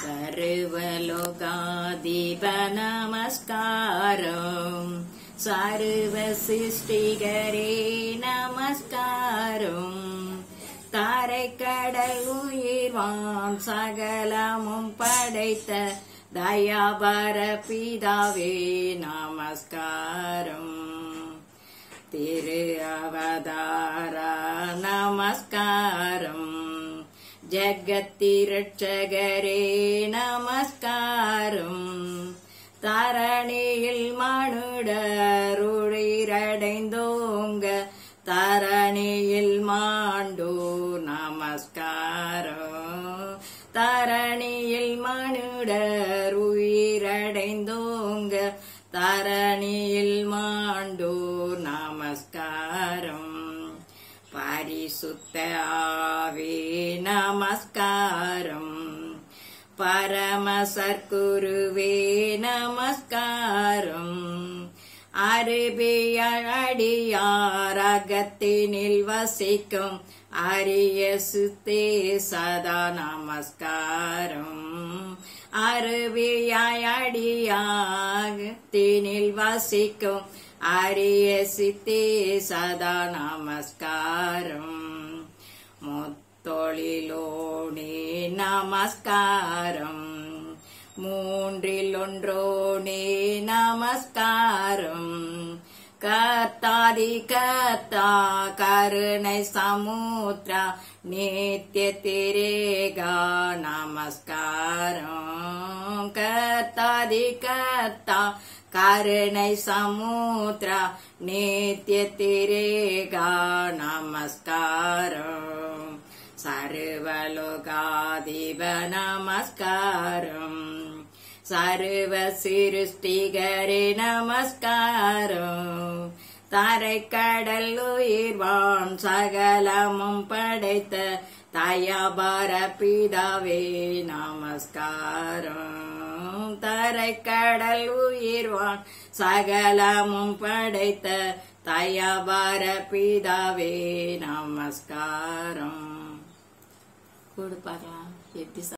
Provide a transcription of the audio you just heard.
சர்வலோகாதிப நமஸ்காரம் சர்வ சிருஷ்டிகரே நமஸ்காரம் தாரை கடல் உயிர்வான் சகலமும் படைத்த தயாபர பிதாவே நமஸ்காரம் திரு அவதார நமஸ்காரம் ஜகத்திரட்சகரே நமஸ்காரம் தரணியில் மனுடருளிரடைந்தோங்க தரணியில் மாண்டோ நமஸ்காரம் தரணியில் மனுடர் உயிரடைந்தோங்க தரணியில் மாண்டோ நமஸ்காரம் பரிசுத்த ஆவே நமஸ்காரம் பரம சர்க்குருவே நமஸ்காரம் அருபியடியாரகத்தினில் வசிக்கும் அரிய சுத்தே சதா நமஸ்காரம் அருவியாயடியாகத்தினில் வசிக்கும் அரிய சித்தே சதா நமஸ்காரம் முத்தொழிலோனே நமஸ்காரம் மூன்றில் ஒன்றோனே நமஸ்காரம் கத்தாதி கத்தா கருணை சமுத்ரா நித்திய திரேகா நமஸ்காரம் கத்தாதி கத்தா கருணை சமுத்ரா நித்திய திரேகா நமஸ்காரம் சர்வலோகாதிப நமஸ்காரம் சர்வ சிருஷ்டிகரே நமஸ்காரம் தரை கடல் உயிர்வான் சகலமும் படைத்த தயாபர பிதாவே நமஸ்காரம் தரை கடல் உயிர்வான் சகலமும் படைத்த தயாபர பிதாவே நமஸ்காரம் கொடுப்பாரா எப்படி